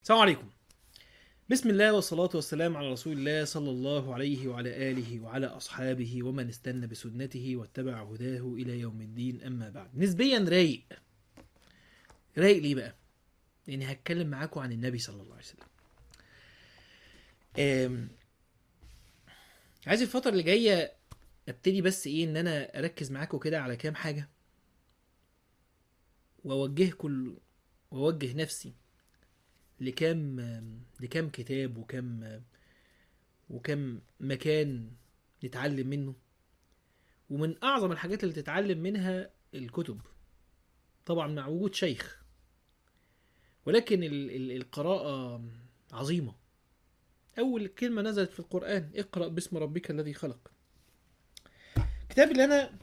السلام عليكم بسم الله والصلاة والسلام على رسول الله صلى الله عليه وعلى آله وعلى أصحابه ومن استنى بسنته واتبع هداه إلى يوم الدين أما بعد نسبيا رايق رايق ليه بقى؟ لأني هتكلم معاكم عن النبي صلى الله عليه وسلم آم، عايز الفترة اللي جاية ابتدي بس ايه ان انا اركز معاكم كده على كام حاجة واوجهكم واوجه نفسي لكام لكام كتاب وكم وكم مكان نتعلم منه ومن اعظم الحاجات اللي تتعلم منها الكتب طبعا مع وجود شيخ ولكن ال- ال- القراءة عظيمة أول كلمة نزلت في القرآن اقرأ باسم ربك الذي خلق الكتاب اللي أنا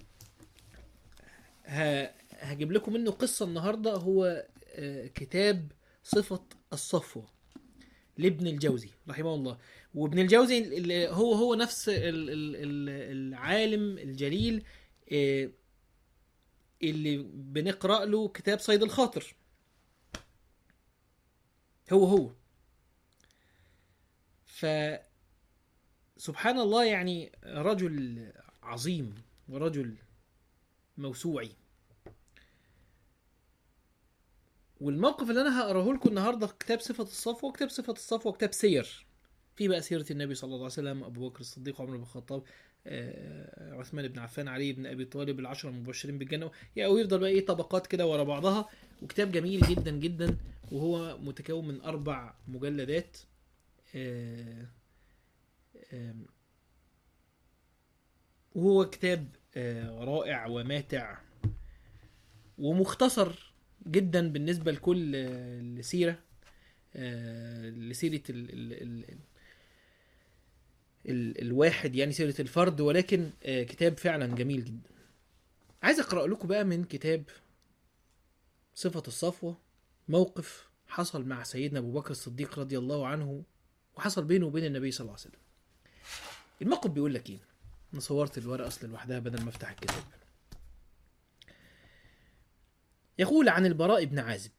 ه- هجيب لكم منه قصة النهاردة هو آه، كتاب صفة الصفوة لابن الجوزي رحمه الله وابن الجوزي اللي هو هو نفس ال- ال- ال- العالم الجليل آه، اللي بنقرأ له كتاب صيد الخاطر هو هو ف سبحان الله يعني رجل عظيم ورجل موسوعي والموقف اللي انا هقراه لكم النهارده في كتاب صفه الصفوه كتاب صفه الصفوه كتاب سير في بقى سيره النبي صلى الله عليه وسلم ابو بكر الصديق عمر بن الخطاب آه، عثمان بن عفان علي بن ابي طالب العشره المبشرين بالجنه يعني ويفضل بقى ايه طبقات كده ورا بعضها وكتاب جميل جدا جدا وهو متكون من اربع مجلدات آه، آم، وهو كتاب آه، رائع وماتع ومختصر جدا بالنسبه لكل آه، السيره آه، لسيره ال ال ال ال الواحد يعني سيره الفرد ولكن آه، كتاب فعلا جميل جدا عايز اقرا لكم بقى من كتاب صفه الصفوه موقف حصل مع سيدنا ابو بكر الصديق رضي الله عنه وحصل بينه وبين النبي صلى الله عليه وسلم الموقف بيقول لك ايه انا صورت الورقه اصل لوحدها بدل ما افتح الكتاب يقول عن البراء بن عازب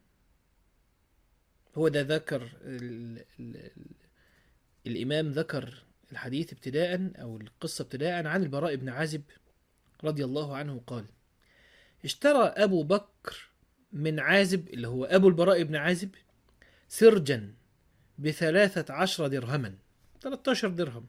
هو ده ذكر ال ال ال الإمام ذكر الحديث ابتداء أو القصة ابتداء عن البراء بن عازب رضي الله عنه قال اشترى أبو بكر من عازب اللي هو أبو البراء بن عازب سرجا بثلاثة عشر درهما 13 درهم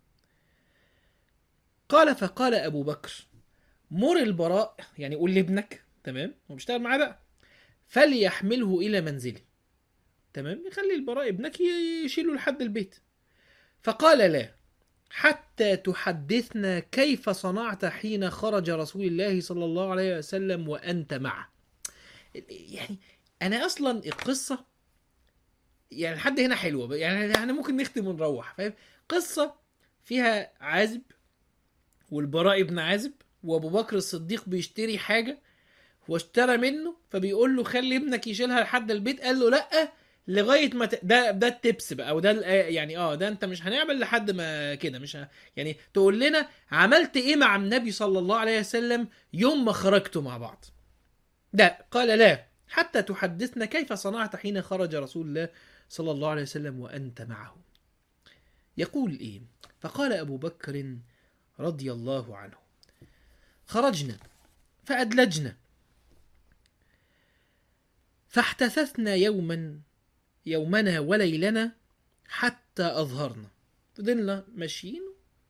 قال فقال أبو بكر مر البراء يعني قول لابنك تمام هو بيشتغل معاه بقى فليحمله الى منزله تمام يخلي البراء ابنك ي- يشيله لحد البيت فقال لا حتى تحدثنا كيف صنعت حين خرج رسول الله صلى الله عليه وسلم وانت معه يعني انا اصلا القصه يعني لحد هنا حلوه يعني احنا ممكن نختم ونروح فاهم قصه فيها عازب والبراء ابن عازب وابو بكر الصديق بيشتري حاجه واشترى منه فبيقول له خلي ابنك يشيلها لحد البيت قال له لا لغايه ما ت... ده ده التبس بقى وده ال- يعني اه ده انت مش هنعمل لحد ما كده مش ه... يعني تقول لنا عملت ايه مع النبي صلى الله عليه وسلم يوم ما خرجتوا مع بعض لا قال لا حتى تحدثنا كيف صنعت حين خرج رسول الله صلى الله عليه وسلم وانت معه يقول ايه فقال ابو بكر رضي الله عنه خرجنا فادلجنا فاحتثثنا يوما يومنا وليلنا حتى أظهرنا فضلنا ماشيين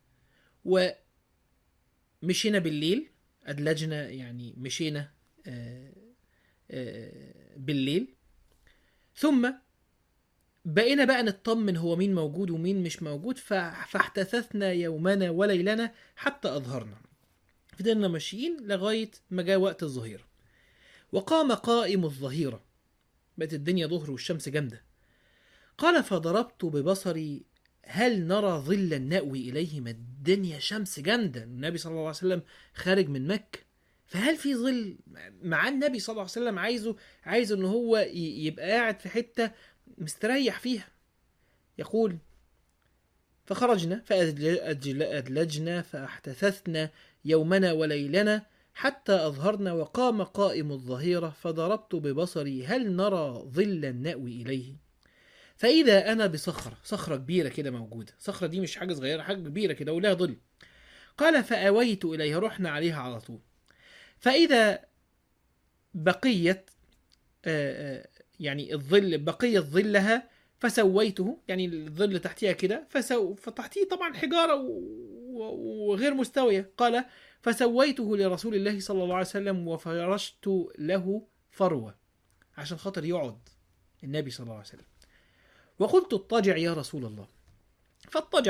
ومشينا بالليل أدلجنا يعني مشينا آه، آه، بالليل ثم بقينا بقى نطمن هو مين موجود ومين مش موجود ف- فاحتثثنا يومنا وليلنا حتى أظهرنا فضلنا ماشيين لغاية ما جاء وقت الظهيرة وقام قائم الظهيرة بقت الدنيا ظهر والشمس جامدة قال فضربت ببصري هل نرى ظلا نأوي إليه ما الدنيا شمس جامدة النبي صلى الله عليه وسلم خارج من مكة فهل في ظل مع النبي صلى الله عليه وسلم عايزه عايز ان هو ي- يبقى قاعد في حتة مستريح فيها يقول فخرجنا فأدلجنا فاحتثثنا يومنا وليلنا حتى أظهرنا وقام قائم الظهيرة فضربت ببصري هل نرى ظلا نأوي إليه فإذا أنا بصخرة صخرة كبيرة كده موجودة صخرة دي مش حاجة صغيرة حاجة كبيرة كده ولها ظل قال فأويت إليها رحنا عليها على طول فإذا بقيت آه، آه، يعني الظل بقيت ظلها فسويته يعني الظل تحتها كده فسو فتحتيه طبعا حجارة و- و- وغير مستوية قال فسويته لرسول الله صلى الله عليه وسلم وفرشت له فروة عشان خاطر يقعد النبي صلى الله عليه وسلم وقلت اضطجع يا رسول الله فاضطجع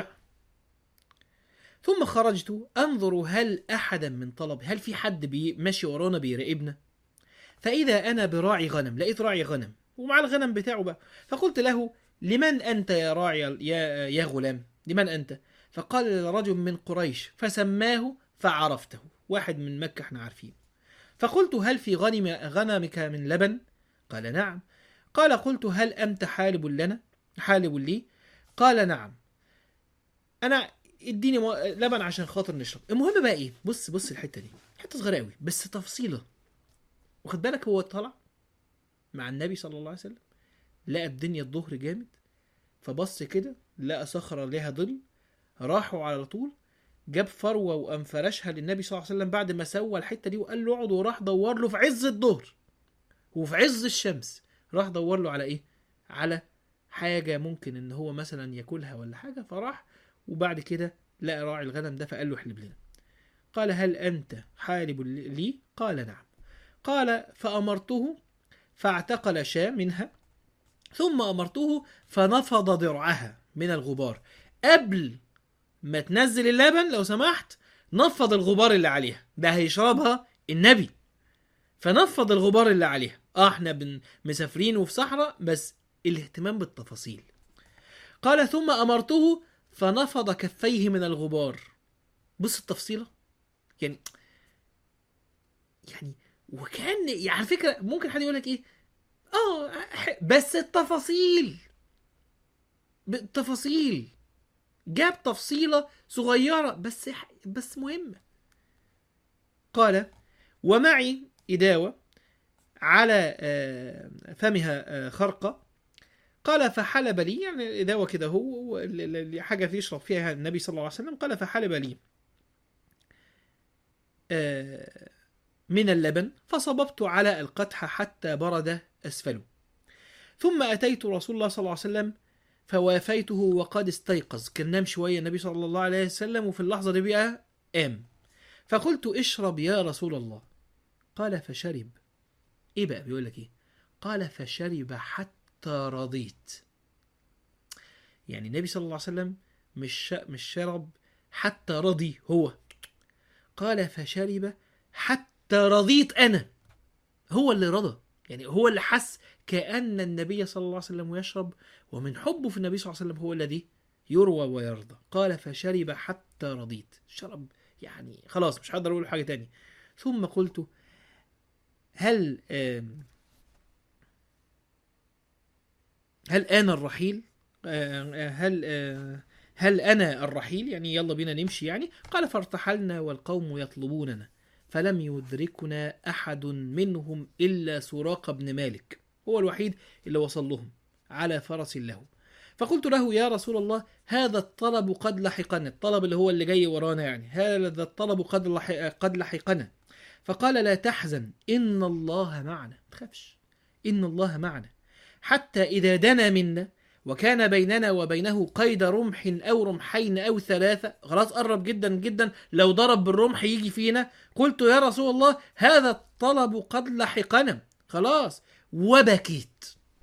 ثم خرجت انظر هل احدا من طلب هل في حد بي ماشي ورانا بيراقبنا فاذا انا براعي غنم لقيت راعي غنم ومع الغنم بتاعه بقى فقلت له لمن انت يا راعي يا يا غلام لمن انت فقال رجل من قريش فسماه فعرفته واحد من مكه احنا عارفين فقلت هل في غنم غنمك من لبن قال نعم قال قلت هل أنت حالب لنا حالب لي قال نعم أنا اديني مو- لبن عشان خاطر نشرب المهم بقى ايه بص بص الحتة دي حتة صغيرة قوي بس تفصيلة واخد بالك هو طلع مع النبي صلى الله عليه وسلم لقى الدنيا الظهر جامد فبص كده لقى صخرة ليها ظل راحوا على طول جاب فروة وقام فرشها للنبي صلى الله عليه وسلم بعد ما سوى الحتة دي وقال له اقعد وراح دور له في عز الظهر وفي عز الشمس راح دور له على ايه على حاجه ممكن ان هو مثلا ياكلها ولا حاجه فراح وبعد كده لقى راعي الغنم ده فقال له احلب لنا قال هل انت حالب لي قال نعم قال فامرته فاعتقل شاة منها ثم امرته فنفض ضرعها من الغبار قبل ما تنزل اللبن لو سمحت نفض الغبار اللي عليها ده هيشربها النبي فنفض الغبار اللي عليها اه احنا بن مسافرين وفي صحراء بس الاهتمام بالتفاصيل قال ثم امرته فنفض كفيه من الغبار بص التفصيله يعني يعني وكان يعني على فكره ممكن حد يقول لك ايه اه ح- بس التفاصيل بالتفاصيل جاب تفصيله صغيره بس ح- بس مهمه قال ومعي إداوة على آه، فمها آه، خرقة قال فحلب لي يعني إداوة كده هو ال- ال- ال- حاجة يشرب فيها النبي صلى الله عليه وسلم قال فحلب لي آه، من اللبن فصببت على القدح حتى برد أسفله ثم أتيت رسول الله صلى الله عليه وسلم فوافيته وقد استيقظ كان نام شوية النبي صلى الله عليه وسلم وفي اللحظة دي بقى قام فقلت اشرب يا رسول الله قال فشرب ايه بقى بيقول لك ايه قال فشرب حتى رضيت يعني النبي صلى الله عليه وسلم مش ش- مش شرب حتى رضي هو قال فشرب حتى رضيت انا هو اللي رضى يعني هو اللي حس كأن النبي صلى الله عليه وسلم يشرب ومن حبه في النبي صلى الله عليه وسلم هو الذي يروى ويرضى قال فشرب حتى رضيت شرب يعني خلاص مش هقدر اقول حاجه تاني ثم قلت هل آم، هل انا الرحيل آه، آه، هل آه، هل انا الرحيل يعني يلا بينا نمشي يعني قال فارتحلنا والقوم يطلبوننا فلم يدركنا احد منهم الا سراق بن مالك هو الوحيد اللي وصل لهم على فرس له فقلت له يا رسول الله هذا الطلب قد لحقنا الطلب اللي هو اللي جاي ورانا يعني هذا الطلب قد لحق قد لحقنا فقال لا تحزن إن الله معنا ما تخافش إن الله معنا حتى إذا دنا منا وكان بيننا وبينه قيد رمح أو رمحين أو ثلاثة خلاص قرب جدا جدا لو ضرب بالرمح يجي فينا قلت يا رسول الله هذا الطلب قد لحقنا خلاص وبكيت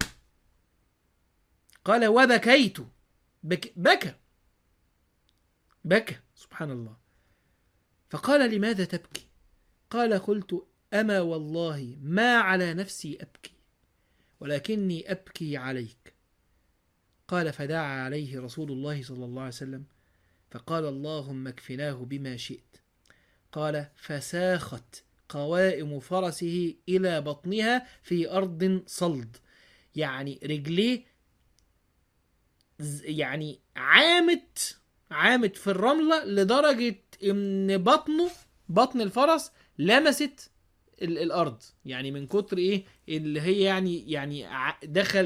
قال وبكيت بك بكى بكى سبحان الله فقال لماذا تبكي قال قلت اما والله ما على نفسي ابكي ولكني ابكي عليك قال فدعا عليه رسول الله صلى الله عليه وسلم فقال اللهم اكفناه بما شئت قال فساخت قوائم فرسه الى بطنها في ارض صلد يعني رجليه ز- يعني عامت عامت في الرملة لدرجة ان بطنه بطن الفرس لمست ال- الارض يعني من كتر ايه اللي هي يعني يعني ع- دخل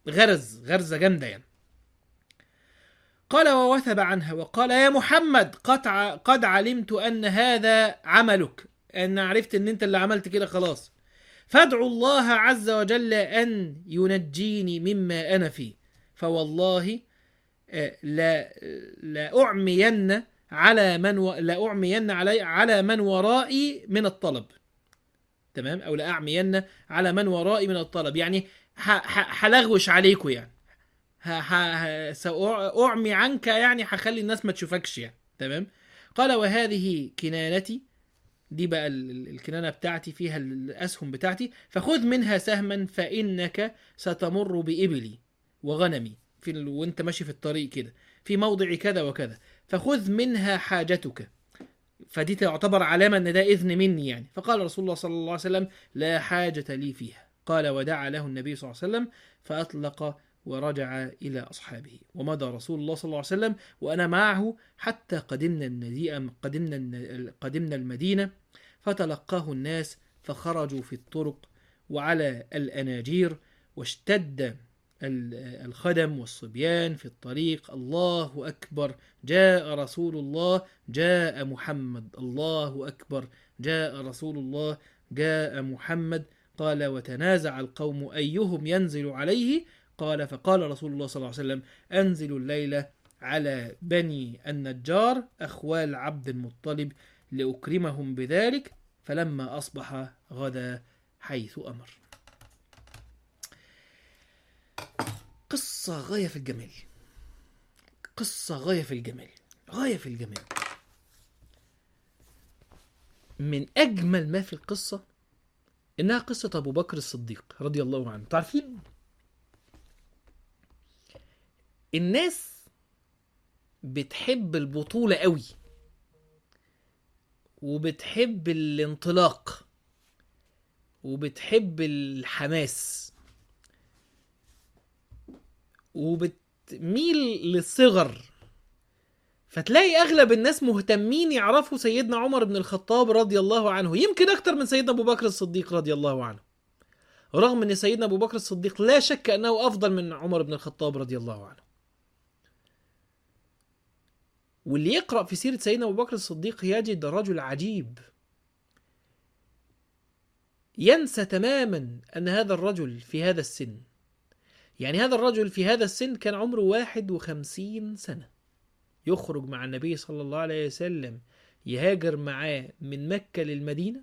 غرز غرزة جامدة يعني قال ووثب عنها وقال يا محمد قد, ع- قد علمت أن هذا عملك أن عرفت أن أنت اللي عملت كده خلاص فادعوا الله عز وجل أن ينجيني مما أنا فيه فوالله آه، لا لا أعمين على من و... لا أعمين علي على من ورائي من الطلب تمام أو لا أعمين على من ورائي من الطلب يعني ه... ه... هلغوش عليكم يعني ه... ه... ه... سأعمي عنك يعني هخلي الناس ما تشوفكش يعني تمام قال وهذه كنانتي دي بقى ال- ال- الكنانة بتاعتي فيها الأسهم بتاعتي فخذ منها سهما فإنك ستمر بإبلي وغنمي في ال... وانت ماشي في الطريق كده في موضع كذا وكذا فخذ منها حاجتك فدي تعتبر علامة ان ده إذن مني يعني فقال رسول الله صلى الله عليه وسلم لا حاجة لي فيها قال ودعا له النبي صلى الله عليه وسلم فأطلق ورجع إلى أصحابه ومضى رسول الله صلى الله عليه وسلم وأنا معه حتى قدمنا النديء قدمنا الن- قدمنا المدينة فتلقاه الناس فخرجوا في الطرق وعلى الأناجير واشتد ال- الخدم والصبيان في الطريق الله أكبر جاء رسول الله جاء محمد الله أكبر جاء رسول الله جاء محمد قال وتنازع القوم أيهم ينزل عليه قال فقال رسول الله صلى الله عليه وسلم أنزل الليلة على بني النجار أخوال عبد المطلب لأكرمهم بذلك فلما أصبح غدا حيث أمر قصة غاية في الجمال قصة غاية في الجمال غاية في الجمال من أجمل ما في القصة إنها قصة أبو بكر الصديق رضي الله عنه تعرفين الناس بتحب البطولة قوي وبتحب الانطلاق وبتحب الحماس وبتميل للصغر فتلاقي اغلب الناس مهتمين يعرفوا سيدنا عمر بن الخطاب رضي الله عنه يمكن اكتر من سيدنا ابو بكر الصديق رضي الله عنه رغم ان سيدنا ابو بكر الصديق لا شك انه افضل من عمر بن الخطاب رضي الله عنه واللي يقرا في سيره سيدنا ابو بكر الصديق يجد رجل عجيب ينسى تماما ان هذا الرجل في هذا السن يعني هذا الرجل في هذا السن كان عمره واحد وخمسين سنة يخرج مع النبي صلى الله عليه وسلم يهاجر معاه من مكة للمدينة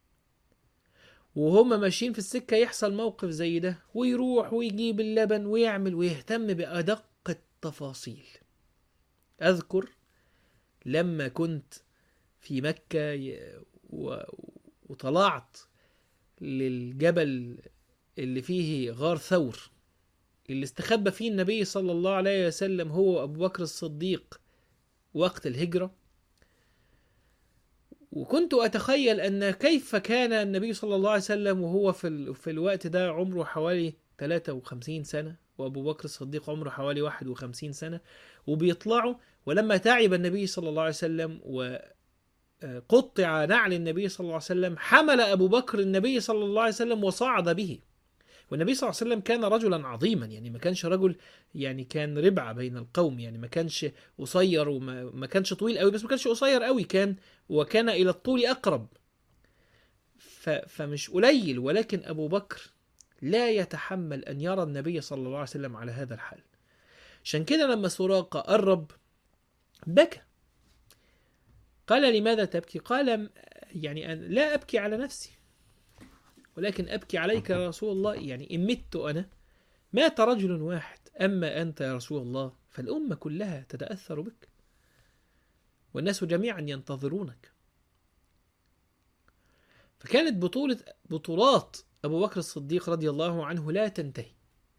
وهم ماشيين في السكة يحصل موقف زي ده ويروح ويجيب اللبن ويعمل ويهتم بأدق التفاصيل أذكر لما كنت في مكة ي- و- وطلعت للجبل اللي فيه غار ثور اللي استخبى فيه النبي صلى الله عليه وسلم هو وأبو بكر الصديق وقت الهجرة وكنت أتخيل أن كيف كان النبي صلى الله عليه وسلم وهو في, ال... في الوقت ده عمره حوالي 53 سنة وأبو بكر الصديق عمره حوالي 51 سنة وبيطلعوا ولما تعب النبي صلى الله عليه وسلم وقطع نعل النبي صلى الله عليه وسلم حمل أبو بكر النبي صلى الله عليه وسلم وصعد به والنبي صلى الله عليه وسلم كان رجلا عظيما يعني ما كانش رجل يعني كان ربعة بين القوم يعني ما كانش قصير وما ما كانش طويل قوي بس ما كانش قصير قوي كان وكان إلى الطول أقرب ف فمش قليل ولكن أبو بكر لا يتحمل أن يرى النبي صلى الله عليه وسلم على هذا الحال عشان كده لما سراقة قرب بكى قال لماذا تبكي قال يعني أن لا أبكي على نفسي ولكن أبكي عليك يا رسول الله يعني إن مت أنا مات رجل واحد أما أنت يا رسول الله فالأمة كلها تتأثر بك والناس جميعا ينتظرونك فكانت بطولة بطولات أبو بكر الصديق رضي الله عنه لا تنتهي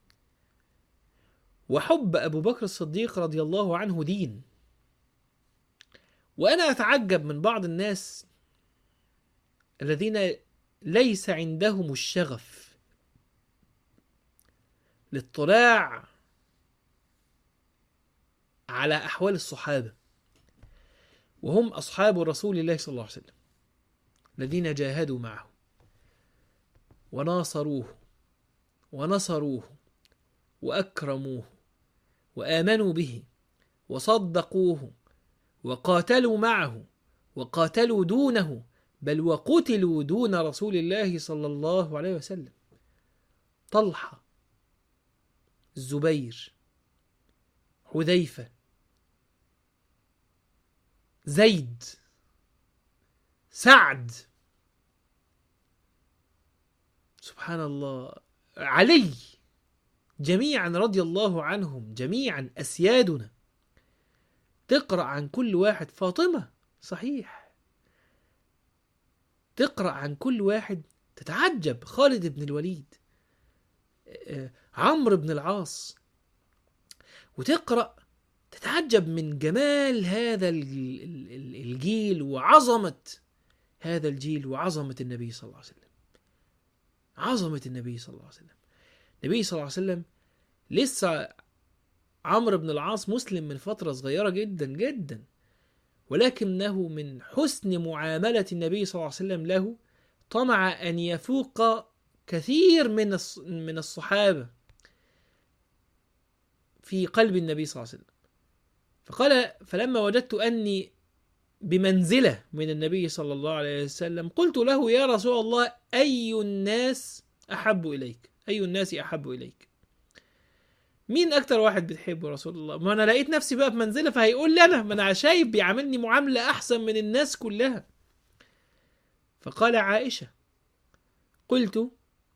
وحب أبو بكر الصديق رضي الله عنه دين وأنا أتعجب من بعض الناس الذين ليس عندهم الشغف الاطلاع على احوال الصحابه وهم اصحاب رسول الله صلى الله عليه وسلم الذين جاهدوا معه وناصروه ونصروه واكرموه وامنوا به وصدقوه وقاتلوا معه وقاتلوا دونه بل وقتلوا دون رسول الله صلى الله عليه وسلم طلحه الزبير حذيفه زيد سعد سبحان الله علي جميعا رضي الله عنهم جميعا اسيادنا تقرا عن كل واحد فاطمه صحيح تقرا عن كل واحد تتعجب خالد بن الوليد آه، عمرو بن العاص وتقرا تتعجب من جمال هذا ال- ال- ال- الجيل وعظمه هذا الجيل وعظمه النبي صلى الله عليه وسلم عظمه النبي صلى الله عليه وسلم النبي صلى الله عليه وسلم لسه عمرو بن العاص مسلم من فترة صغيرة جدا جدا ولكنه من حسن معاملة النبي صلى الله عليه وسلم له طمع أن يفوق كثير من الص- من الصحابة في قلب النبي صلى الله عليه وسلم فقال فلما وجدت أني بمنزلة من النبي صلى الله عليه وسلم قلت له يا رسول الله أي الناس أحب إليك أي الناس أحب إليك مين أكتر واحد بتحبه يا رسول الله ما أنا لقيت نفسي بقى في منزلة فهيقول لي أنا ما أنا شايف بيعاملني معاملة أحسن من الناس كلها فقال عائشة قلت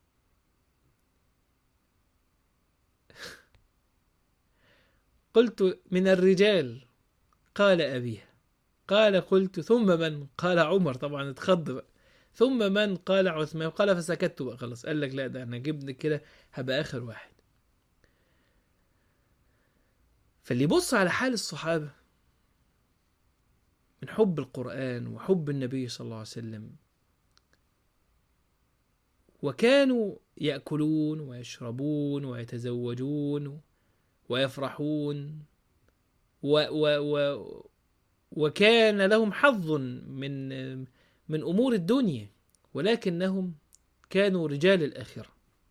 قلت من الرجال قال أبيها قال قلت ثم من قال عمر طبعا اتخض بقى ثم من قال عثمان قال فسكت بقى خلاص قال لك لا ده انا جبنا كده هبقى اخر واحد فاللي يبص على حال الصحابة من حب القرآن وحب النبي صلى الله عليه وسلم وكانوا يأكلون ويشربون ويتزوجون ويفرحون و و و وكان لهم حظ من من امور الدنيا ولكنهم كانوا رجال الاخره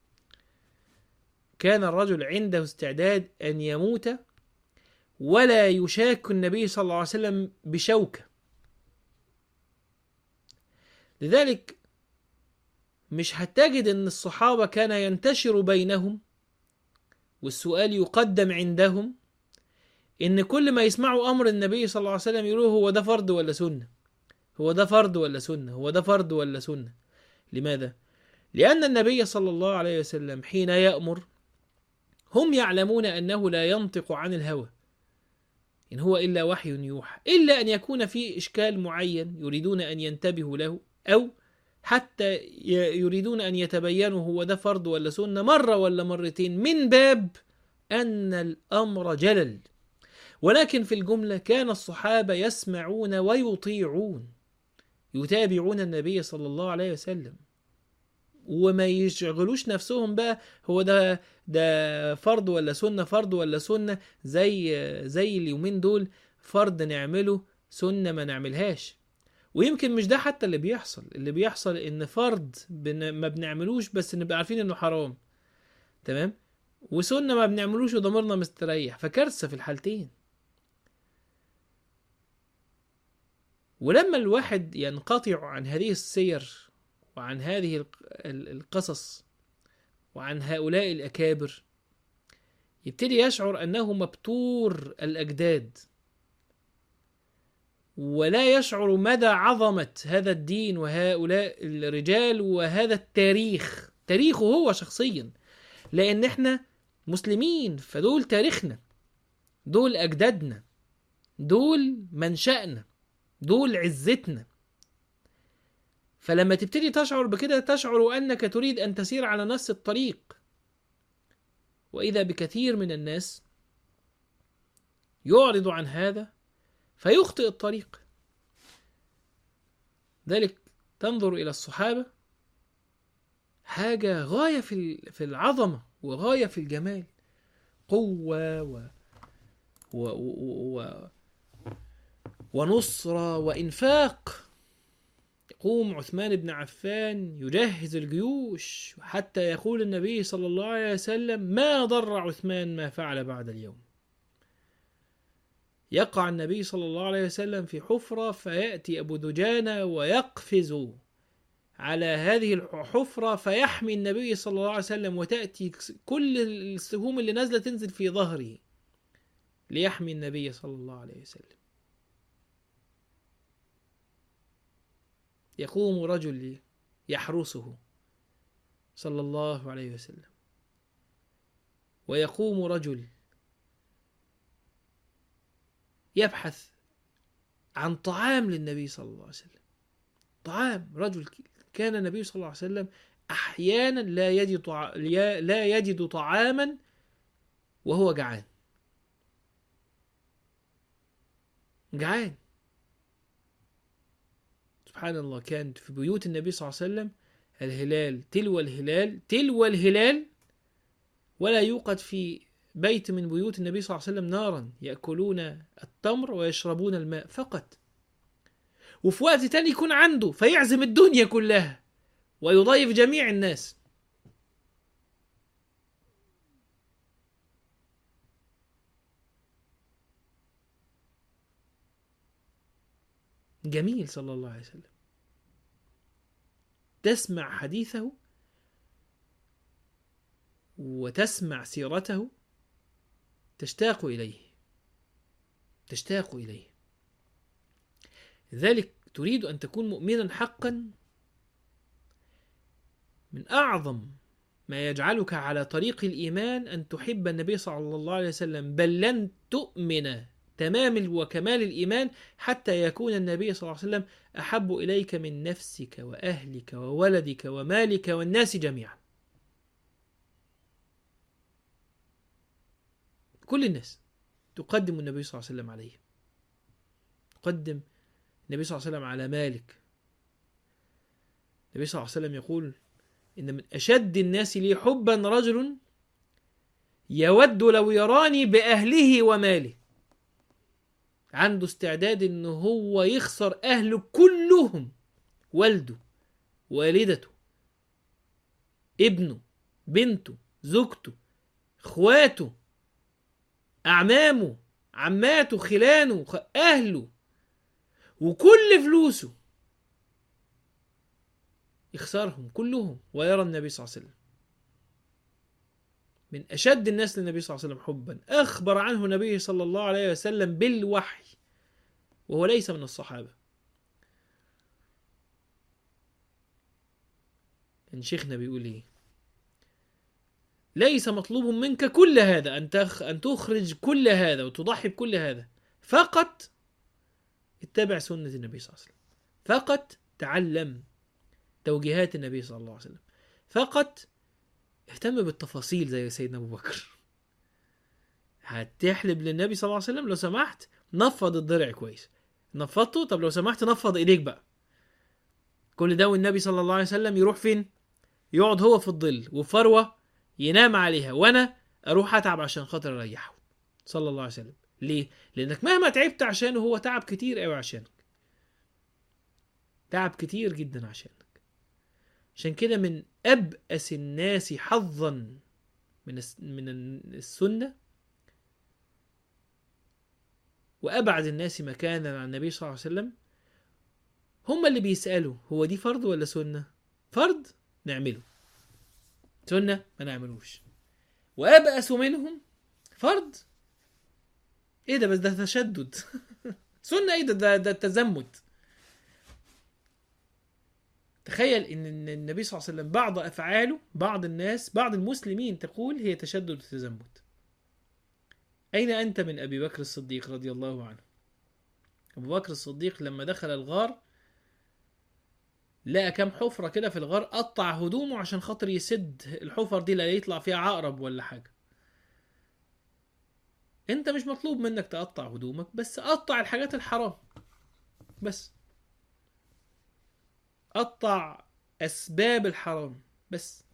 كان الرجل عنده استعداد ان يموت ولا يشاك النبي صلى الله عليه وسلم بشوكه لذلك مش هتجد ان الصحابه كان ينتشر بينهم والسؤال يقدم عندهم ان كل ما يسمعوا امر النبي صلى الله عليه وسلم يقولوا هو ده فرض ولا سنه هو ده فرض ولا سنه هو ده فرض ولا سنه لماذا لان النبي صلى الله عليه وسلم حين يامر هم يعلمون انه لا ينطق عن الهوى ان هو الا وحي يوحى الا ان يكون في اشكال معين يريدون ان ينتبهوا له او حتى ي- يريدون ان يتبينوا هو ده فرض ولا سنه مره ولا مرتين من باب ان الامر جلل ولكن في الجملة كان الصحابة يسمعون ويطيعون يتابعون النبي صلى الله عليه وسلم وما يشغلوش نفسهم بقى هو ده ده فرض ولا سنة فرض ولا سنة زي زي اليومين دول فرض نعمله سنة ما نعملهاش ويمكن مش ده حتى اللي بيحصل اللي بيحصل ان فرض بن ما بنعملوش بس نبقى عارفين انه حرام تمام وسنة ما بنعملوش وضميرنا مستريح فكارثة في الحالتين ولما الواحد ينقطع عن هذه السير وعن هذه الق- ال- القصص وعن هؤلاء الأكابر يبتدي يشعر أنه مبتور الأجداد ولا يشعر مدى عظمة هذا الدين وهؤلاء الرجال وهذا التاريخ تاريخه هو شخصيا لأن احنا مسلمين فدول تاريخنا دول أجدادنا دول منشأنا دول عزتنا فلما تبتدي تشعر بكده تشعر انك تريد ان تسير على نفس الطريق واذا بكثير من الناس يعرض عن هذا فيخطئ الطريق ذلك تنظر الى الصحابه حاجه غايه في ال- في العظمه وغايه في الجمال قوه و و, و... و... ونصرة وإنفاق يقوم عثمان بن عفان يجهز الجيوش حتى يقول النبي صلى الله عليه وسلم ما ضر عثمان ما فعل بعد اليوم يقع النبي صلى الله عليه وسلم في حفرة فيأتي أبو دجانة ويقفز على هذه الحفرة فيحمي النبي صلى الله عليه وسلم وتأتي كل السهوم اللي نازلة تنزل في ظهره ليحمي النبي صلى الله عليه وسلم يقوم رجل يحرسه صلى الله عليه وسلم ويقوم رجل يبحث عن طعام للنبي صلى الله عليه وسلم طعام رجل كان النبي صلى الله عليه وسلم احيانا لا يجد طع... لا يجد طعاما وهو جعان جعان سبحان الله كان في بيوت النبي صلى الله عليه وسلم الهلال تلو الهلال تلو الهلال ولا يوقد في بيت من بيوت النبي صلى الله عليه وسلم نارا يأكلون التمر ويشربون الماء فقط وفي وقت تاني يكون عنده فيعزم الدنيا كلها ويضيف جميع الناس جميل صلى الله عليه وسلم تسمع حديثه وتسمع سيرته تشتاق اليه تشتاق اليه لذلك تريد ان تكون مؤمنا حقا من اعظم ما يجعلك على طريق الايمان ان تحب النبي صلى الله عليه وسلم بل لن تؤمن تمام وكمال الايمان حتى يكون النبي صلى الله عليه وسلم احب اليك من نفسك واهلك وولدك ومالك والناس جميعا كل الناس تقدم النبي صلى الله عليه وسلم عليه تقدم النبي صلى الله عليه وسلم على مالك النبي صلى الله عليه وسلم يقول إن من أشد الناس لي حبا رجل يود لو يراني بأهله وماله عنده استعداد إن هو يخسر أهله كلهم والده والدته ابنه بنته زوجته اخواته أعمامه عماته خلانه أهله وكل فلوسه يخسرهم كلهم ويرى النبي صلى الله عليه وسلم من أشد الناس للنبي صلى الله عليه وسلم حبا أخبر عنه النبي صلى الله عليه وسلم بالوحي وهو ليس من الصحابة كان شيخنا بيقول إيه ليس مطلوب منك كل هذا أن تخ... أن تخرج كل هذا وتضحي بكل هذا فقط اتبع سنة النبي صلى الله عليه وسلم فقط تعلم توجيهات النبي صلى الله عليه وسلم فقط اهتم بالتفاصيل زي سيدنا ابو بكر هتحلب للنبي صلى الله عليه وسلم لو سمحت نفض الضلع كويس نفضته طب لو سمحت نفض ايديك بقى كل ده والنبي صلى الله عليه وسلم يروح فين يقعد هو في الظل وفروه ينام عليها وانا اروح اتعب عشان خاطر اريحه صلى الله عليه وسلم ليه لانك مهما تعبت عشانه هو تعب كتير قوي عشانك تعب كتير جدا عشانك عشان كده من ابأس الناس حظا من من السنه وابعد الناس مكانا عن النبي صلى الله عليه وسلم هم اللي بيسالوا هو دي فرض ولا سنه فرض نعمله سنه ما نعملوش وابأس منهم فرض ايه ده بس ده تشدد سنه ايه ده ده, ده تزمت تخيل ان النبي صلى الله عليه وسلم بعض افعاله بعض الناس بعض المسلمين تقول هي تشدد وتزمت اين انت من ابي بكر الصديق رضي الله عنه ابو بكر الصديق لما دخل الغار لقى كام حفره كده في الغار قطع هدومه عشان خاطر يسد الحفر دي لا يطلع فيها عقرب ولا حاجه انت مش مطلوب منك تقطع هدومك بس قطع الحاجات الحرام بس قطع اسباب الحرام بس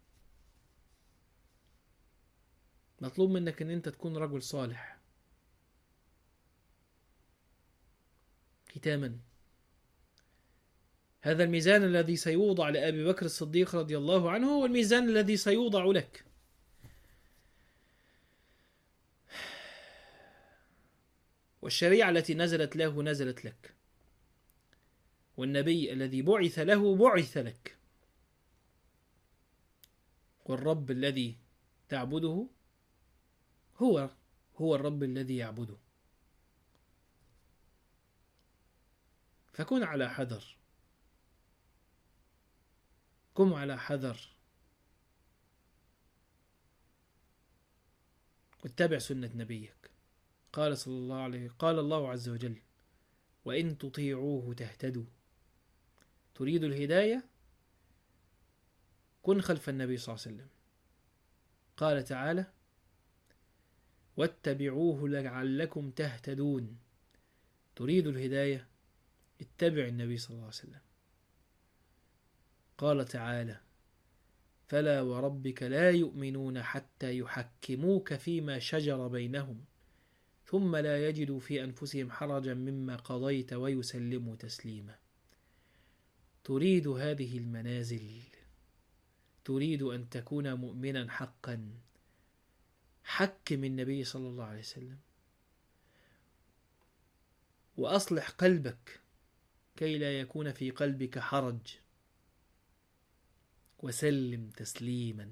مطلوب منك ان انت تكون رجل صالح ختاما هذا الميزان الذي سيوضع لأبي بكر الصديق رضي الله عنه هو الميزان الذي سيوضع لك والشريعة التي نزلت له نزلت لك والنبي الذي بعث له بعث لك والرب الذي تعبده هو هو الرب الذي يعبده فكن على حذر كن على حذر واتبع سنة نبيك قال صلى الله عليه قال الله عز وجل وإن تطيعوه تهتدوا تريد الهداية كن خلف النبي صلى الله عليه وسلم قال تعالى واتبعوه لعلكم تهتدون تريد الهداية اتبع النبي صلى الله عليه وسلم قال تعالى فلا وربك لا يؤمنون حتى يحكموك فيما شجر بينهم ثم لا يجدوا في أنفسهم حرجا مما قضيت ويسلموا تسليما تريد هذه المنازل تريد أن تكون مؤمنا حقا حكم النبي صلى الله عليه وسلم وأصلح قلبك كي لا يكون في قلبك حرج وسلم تسليما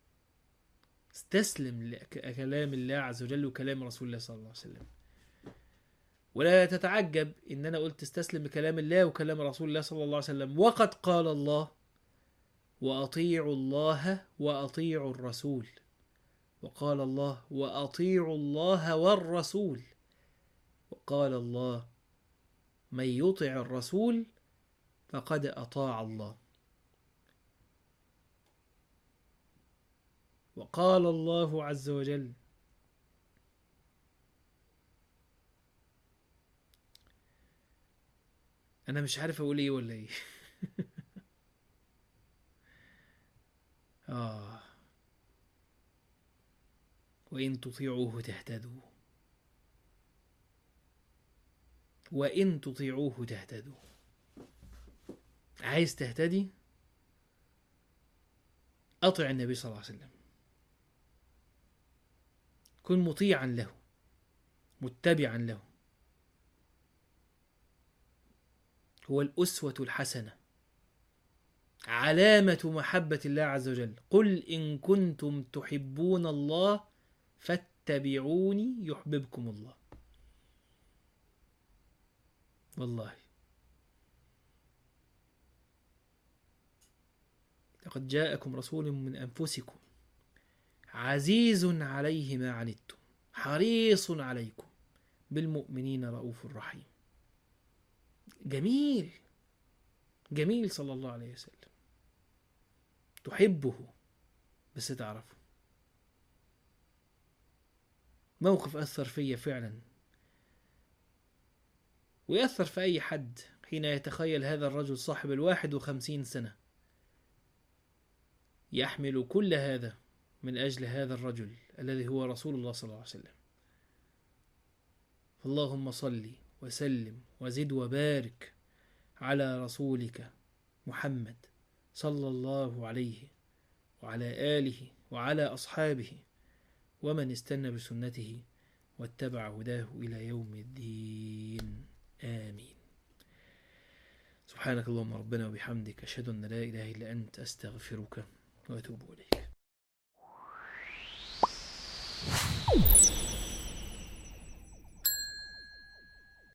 استسلم لكلام الله عز وجل وكلام رسول الله صلى الله عليه وسلم ولا تتعجب ان انا قلت استسلم لكلام الله وكلام رسول الله صلى الله عليه وسلم وقد قال الله واطيعوا الله واطيعوا الرسول وقال الله واطيعوا الله والرسول وقال الله من يطع الرسول فقد اطاع الله وقال الله عز وجل انا مش عارف اقول ايه ولا ايه اه وان تطيعوه تهتدوا وان تطيعوه تهتدوا عايز تهتدي اطع النبي صلى الله عليه وسلم كن مطيعا له متبعا له هو الأسوة الحسنة علامة محبة الله عز وجل قل إن كنتم تحبون الله فاتبعوني يحببكم الله والله لقد جاءكم رسول من أنفسكم عزيز عليه ما عنتم حريص عليكم بالمؤمنين رؤوف رحيم جميل جميل صلى الله عليه وسلم تحبه بس تعرفه موقف أثر فيا فعلا ويأثر في أي حد حين يتخيل هذا الرجل صاحب الواحد وخمسين سنة يحمل كل هذا من أجل هذا الرجل الذي هو رسول الله صلى الله عليه وسلم فاللهم صل وسلم وزد وبارك على رسولك محمد صلى الله عليه وعلى آله وعلى أصحابه ومن استنى بسنته واتبع هداه إلى يوم الدين آمين سبحانك اللهم ربنا وبحمدك أشهد أن لا إله إلا أنت أستغفرك وأتوب إليك